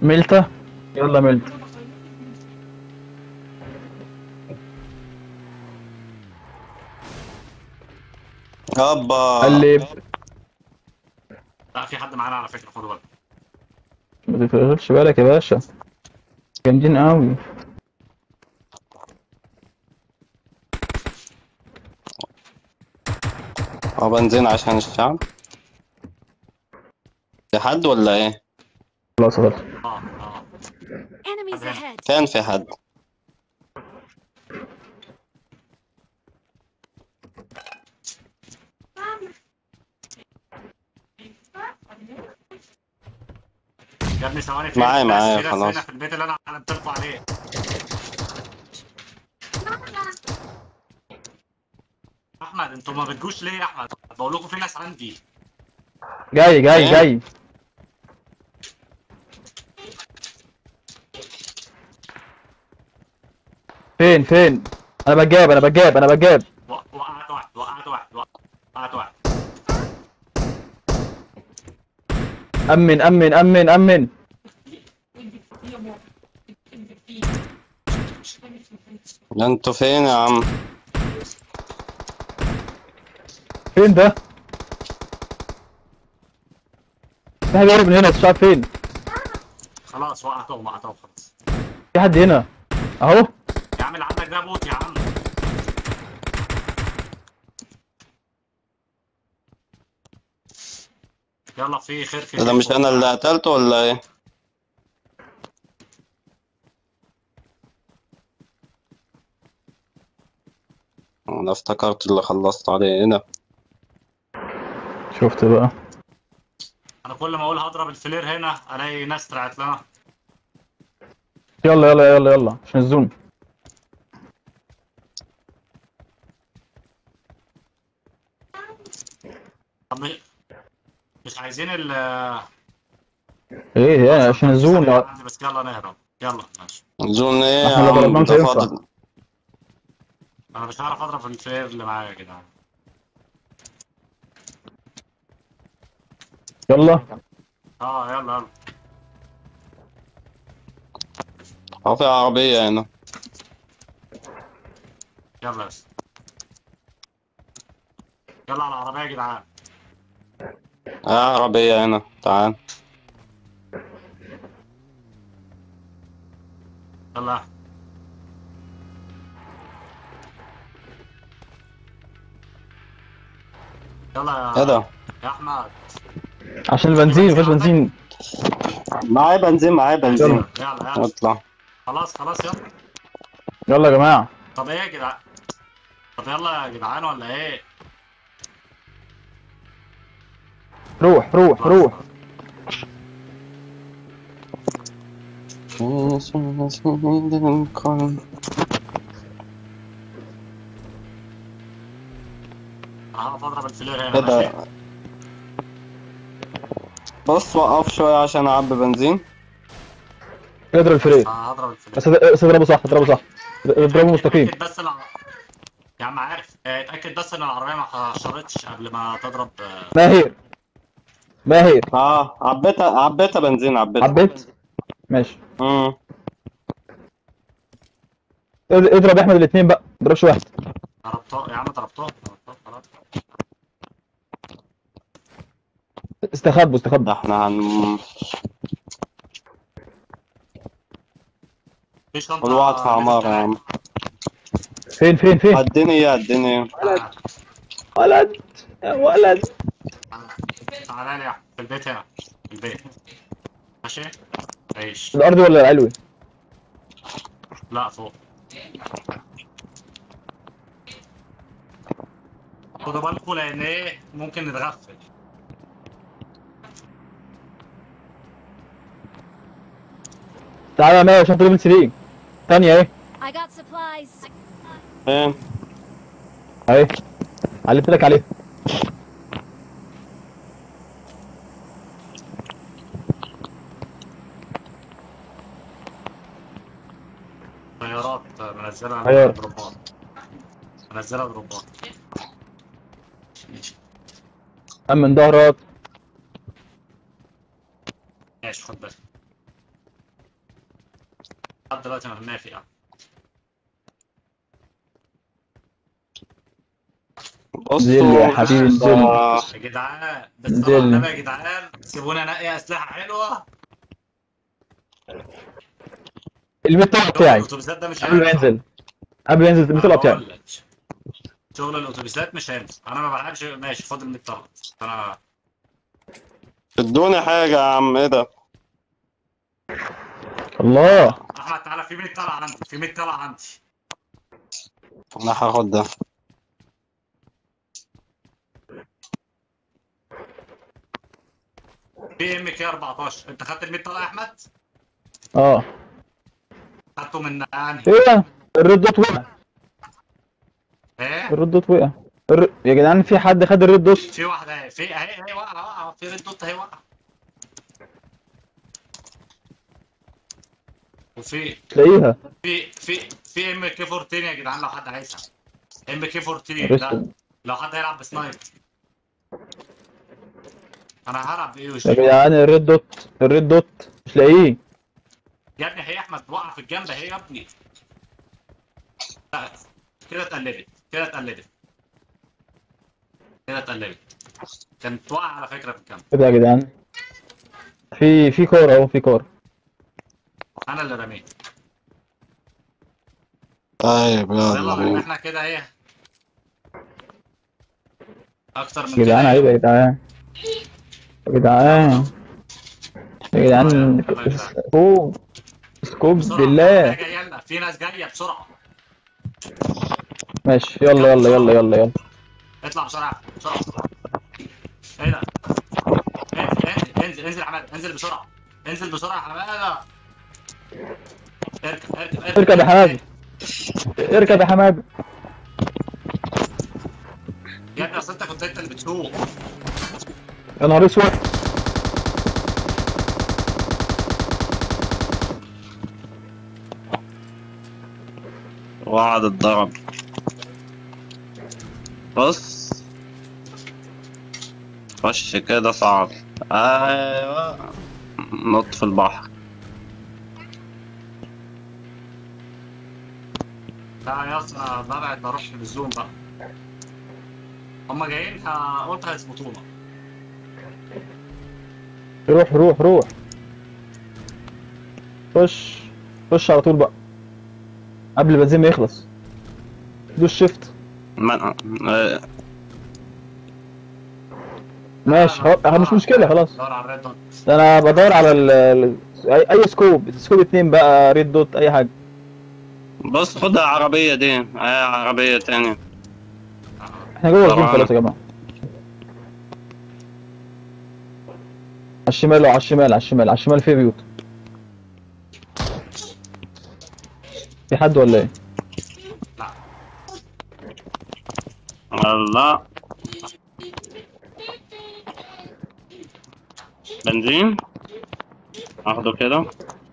ملتة يلا ملتة هبا قلب لا في حد معانا على فكره خدوا بالك ما تشغلش بالك يا باشا جامدين قوي هو بنزين عشان الشعب في حد ولا ايه؟ خلاص خلاص اه اه Enemies ahead. كان في حد يا ابني ثواني في معايا- ناس- معايا في ناس خلاص. هنا في البيت اللي انا علمت لكم عليه احمد انتوا ما بتجوش ليه يا احمد بقول لكم في ناس عندي جاي جاي إيه؟ جاي فين فين انا بجاب انا بجاب انا بجاب وق- وقعت واحد وقعت واحد وقعت واحد امن امن امن امن ده انتوا فين يا عم؟ فين ده في حد قرب من هنا مش عارف فين خلاص وقعتهم وقعتهم خلاص في حد هنا اهو يا عم اللي عندك ده بوت يا عم يلا في خير في ده خير. مش انا اللي قتلته ولا ايه؟ انا افتكرت اللي خلصت عليه هنا شفت بقى انا كل ما اقول هضرب الفلير هنا الاقي ناس طلعت لنا يلا يلا يلا يلا عشان الزوم طب مش عايزين ال ايه ايه عشان الزوم لو- عندي بس يلا نهرب يلا ماشي زون ايه يا احنا لو ضربناه عم مش ده هينفع. فاضل انا مش هعرف اضرب الفلير اللي معايا يا جدعان يلا اه يلا يلا هو في عربية هنا يلا بس يلا على العربية يا جدعان آه عربية هنا تعال يلا يلا يا ايه ده؟ يا احمد عشان البنزين مفيش بنزين معايا بنزين معايا بنزين يلا يلا اطلع خلاص خلاص يلا يلا يا جماعه طب ايه يا جدعان طب يلا يا جدعان ولا ايه روح روح روح انا هعرف اضرب الفلير ايه هنا ده؟ ماشي بص وقف شوية عشان اعبي بنزين اضرب الفريق آه، هضرب الفلير بس بس اضربه صح اضربه صح اضربه مستقيم اتأكد بس الع... يا عم عارف اه، اتأكد بس ان العربية ما حشرتش قبل ما تضرب اه، ماهر ماهر اه عبيتها عبيتها بنزين عبيتها عبيت ماشي امم اض- اضرب يا احمد الاثنين بقى ما تضربش واحد ضربته يا عم ضربته ضربته خلاص استخبوا ده استخبوا احنا هن في شنطة كل واحد في عمارة يا عم فين فين فين اديني ايه اديني ايه ولد ولد يا ولد تعالى لي يا أحمد، في البيت هنا في البيت ماشي عيش الارض ولا العلوي لا فوق خدوا بالكم لان ايه ممكن نتغفل تعالى يا ماهر عشان تجيب السليم ثانيه اهي I got supplies. فين اهي علمت لك عليه طيارات منزلها طيار. دروبات منزلها دروبات امن ظهرك ماشي خد بالك لحد دلوقتي مرميه فيها انزل يا حبيبي، انزل. آه، يا جدعان بس انزل. طبعا النبي يا جدعان سيبونا انقي اسلحه حلوه الميطلع بتاعي الاتوبيسات ده مش قبل ما هينفع. ينزل قبل ما ينزل الميطلع بتاعي بقول لك. شغل الاتوبيسات مش هينفع انا ما بلعبش ماشي فاضل 100 طلب انا ادوني حاجة يا عم ايه ده الله احمد تعالى في 100 طلع عندي في 100 طلع عندي انا هاخد ده في ام كي 14 انت خدت ال 100 طلع يا احمد اه خدته من انهي ايه ده الريد دوت وقع ايه الريد دوت وقع الر... يا جدعان في حد خد الريد دوت في واحده اهي في اهي اهي واقعه واقعه في ريد دوت اهي واقعه وفي تلاقيها في في في ام كي 14 يا جدعان لو حد عايزها ام كي 14 ده رسل. لو حد هيلعب بسنايب انا هلعب بايه يا وشي جدعان الريد دوت الريد دوت مش لاقيه يا ابني هي احمد وقع في الجنب اهي يا ابني لا كده اتقلبت كده اتقلبت كده اتقلبت كانت واقعه على فكره في الجنب كده يا جدعان في في كور اهو في كور انا اللي رميت طيب يلا لان يلا احنا كده ايه اكتر من يا جدعان كده عيب يا جدعان يا جدعان يا جدعان الله يبارك. سكوب سكوب بسرعة، بالله في ناس جاية لنا، في ناس جايه بسرعه ماشي يلا يلا يلا يلا يلا اطلع بسرعه بسرعه ايه ده انزل انزل انزل انزل يا حماده انزل بسرعه انزل بسرعه يا حماده اركب اركب اركب يا حماده اركب يا حماده يا ابني اصل انت كنت انت اللي بتسوق يا نهار اسود وقعد الضرب بص خش كده صعب ايوه نط في البحر لا يا اسطى انا ببعد بروح بالزوم بقى هما جايين ه- قلت هيظبطونا روح روح روح خش خش على طول بقى قبل البنزين ما يخلص دوس شيفت ما... آه، ماشي خلاص آه، مش مشكله خلاص دور على الريد دوت ده انا بدور على ال ال- اي اي سكوب سكوب اتنين بقى ريد دوت اي حاجه بص خد العربية دي اي عربية تانية احنا جوه الجيم طبعاً. خلاص يا جماعه على الشمال وعلى الشمال على الشمال على الشمال في بيوت في حد ولا ايه؟ لا الله بنزين اخده كده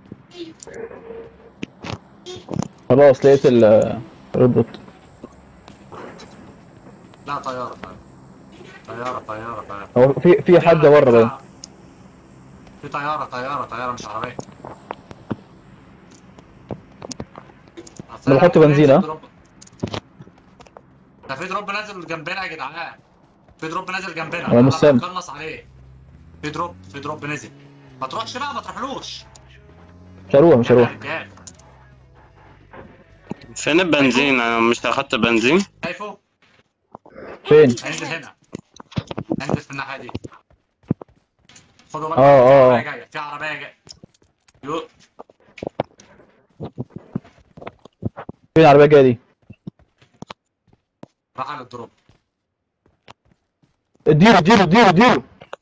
خلاص لقيت ال الريد دوت لا طياره طياره طياره طياره هو في في حد بره باين في طياره طياره طياره مش عربيه أنا بحط بنزين، ها؟ ده في دروب نازل جنبنا يا جدعان في دروب نازل جنبنا أنا مش سامع. نخلص عليه في دروب في دروب نزل ما تروحش بقى ما تروحلوش مش هروح مش هروح يا رجال، فين البنزين انا مش اخدت بنزين شايفه فين؟ هينزل هنا هينزل في الناحيه دي خدوا بالك آه، في آه. عربيه جايه في عربيه جايه يو فين العربيه الجايه دي؟ راح على الدروب اديله اديله اديله اديله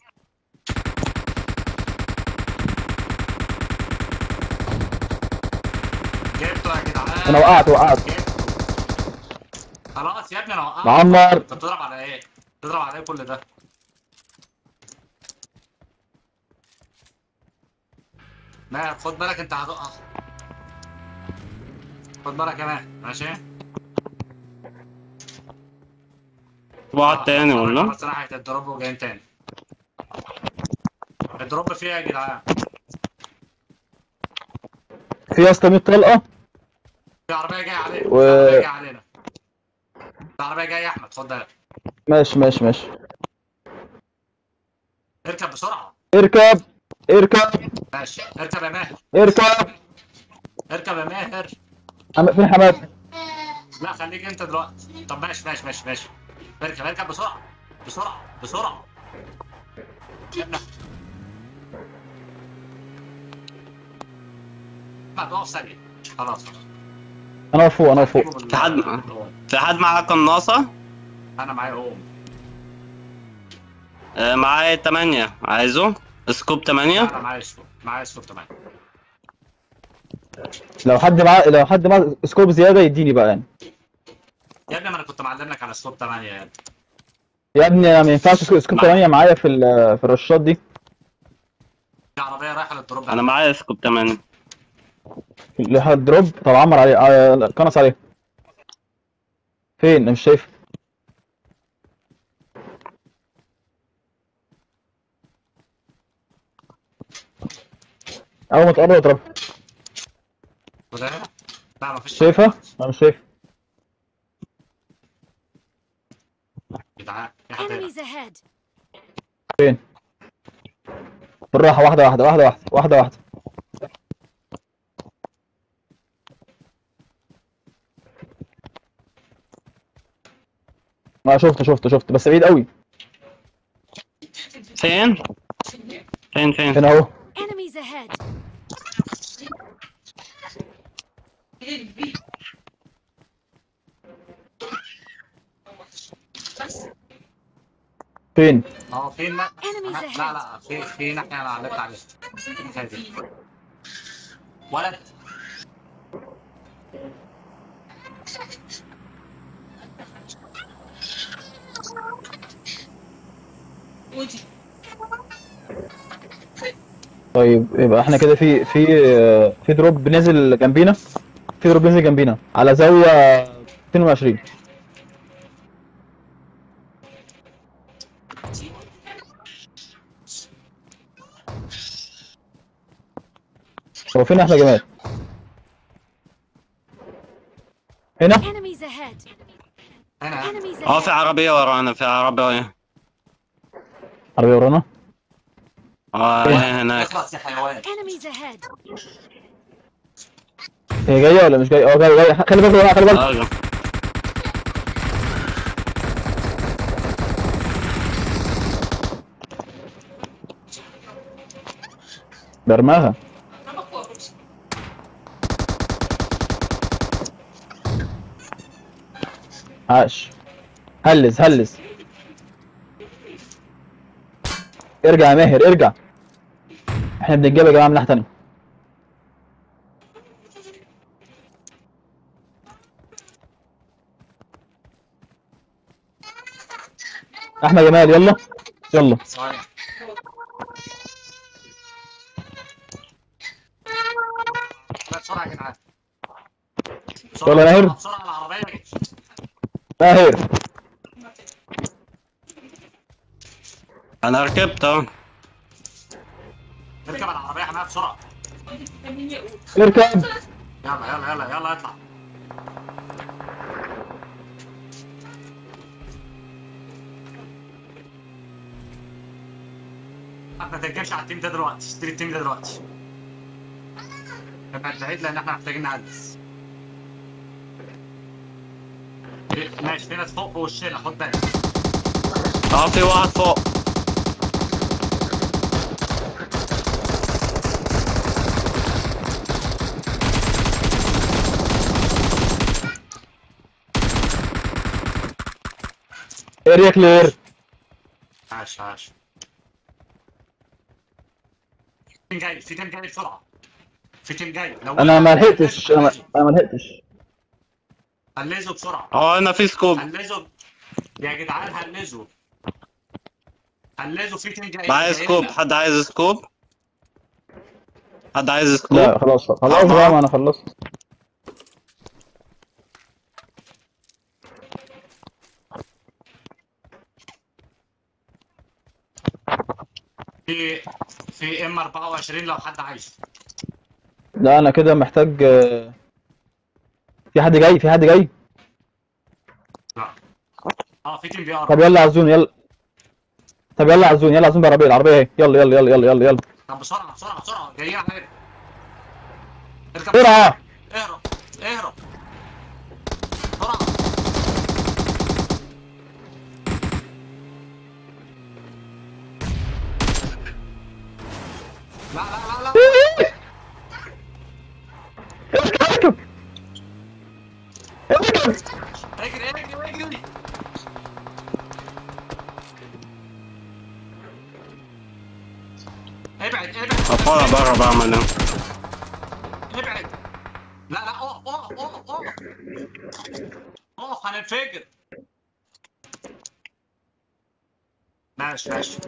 جبته يا جدعان انا وقعت وقعت جبته خلاص يا ابني انا وقعت معمر انت بتضرب على ايه؟ بتضرب على ايه كل ده؟ ما خد بالك انت هتقع خد بالك يا مان ماشي؟ واحد تاني ولا بس ناحية الدروب وجايين تاني الدروب فيها يا جدعان في يا اسطى 100 طلقه في عربيه جايه علينا و- في عربيه جايه علينا في عربيه جايه يا احمد خد بالك ماشي ماشي ماشي اركب بسرعه اركب اركب ماشي اركب يا ماهر اركب اركب يا ماهر حم- فين حماد لا خليك انت دلوقتي طب ماشي ماشي ماشي ماشي اركب اركب بسرعه بسرعه بسرعه يلا ما تقف ثانيه خلاص خلاص انا واقف فوق انا واقف فوق في حد في حد معاه قناصة انا معايا اوم آه، معايا تمانية عايزه سكوب تمانية انا معايا سكوب معايا سكوب تمام لو حد معاه لو حد معاه سكوب زياده يديني بقى يعني يا ابني ما انا كنت معلم لك على سكوب 8 يعني يا ابني ما ينفعش سكوب سكوب 8 معايا في ال- في الرشات دي في عربيه رايحه للدروب انا معايا سكوب تمانية اللي هتدروب طب عمر عليه آه، لا، كنس عليه فين انا مش شايف اول ما تقرب اضرب وده لا مفيش شايفها انا مش شايف جدعان في حد هنا. Enemies ahead. فين بالراحه واحده واحده واحده واحده واحده واحده ما شفت شفت شفت بس بعيد قوي فين؟ فين فين؟ هنا اهو Enemies ahead. فين اه فين لا Enemies لا ahead. لا في في ناحيه انا علقت عليها هذه ولد طيب يبقى احنا كده في في آه، في دروب نزل جنبينا في دروب نزل جنبينا على زاويه 22 هو فين احنا يا جماعه هنا Enemies ahead. هنا Enemies اه في ahead. عربية ورانا في عربية عربيه ورانا اه هناك اخلص يا حيوان Enemies ahead. هي جايه ولا مش جايه اه جايه جايه خلي بالك خلي بالك اه برماها عاش هلس هلس ارجع يا ماهر ارجع احنا بنتجاب يا جماعه من ناحيه تانيه احمد جمال يلا يلا ثواني لا بسرعه يا جدعان بسرعة، يلا يا نهر. بسرعه على العربيه ماهر انا ركبت اهو اركب على العربيه يا حماد بسرعه اركب يلا يلا يلا يلا اطلع ما تركبش على التيم ده دلوقتي اشتري التيم ده دلوقتي ابعد بعيد لان احنا محتاجين نهندس ماشي في ناس فوق في وشنا خد بالك اه في واحد فوق اريا كلير عاش عاش تيم جاي في تيم جاي بسرعه في تيم جاي لو انا ما لحقتش انا أنا ما لحقتش هنلزوا بسرعه اه هنا في سكوب هنلزوا يا جدعان هنلزوا هنلزوا في تيم جاي معايا جاي سكوب لنا. حد عايز سكوب حد عايز سكوب لا خلاص خلاص بقى ما انا خلصت في في ام 24 لو حد عايز لا انا كده محتاج آه، في حد جاي في حد جاي لا اه في تيم بي ار طب يلا عزون يلا طب يلا عزون يلا عزون بالعربيه العربيه اهي يلا يلا يلا يلا يلا يلا طب بسرعه بسرعه بسرعه جايين على هنا اركب بسرعه اهرب اهرب بسرعه لا لا لا لا اركب اركب اركب اجري اجري اجري ابعد ابعد اطلع بره بقى منا ابعد لا لا اقف اقف اقف اقف اقف هننفجر ماشي ماشي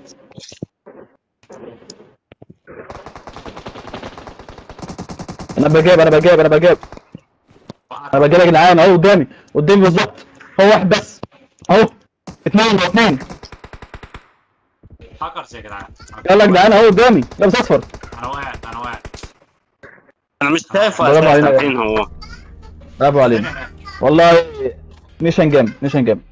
انا بجيب انا بجيب انا بجيب انا بجيب يا جدعان اهو قدامي قدامي بالظبط هو واحد بس اهو اثنين اهو اثنين هاكرز يا جدعان يلا يا جدعان اهو قدامي لابس اصفر انا واقع انا واقع انا مش شايفه برافو علينا. اساسا فين هو برافو علينا والله ميشن جيم ميشن جيم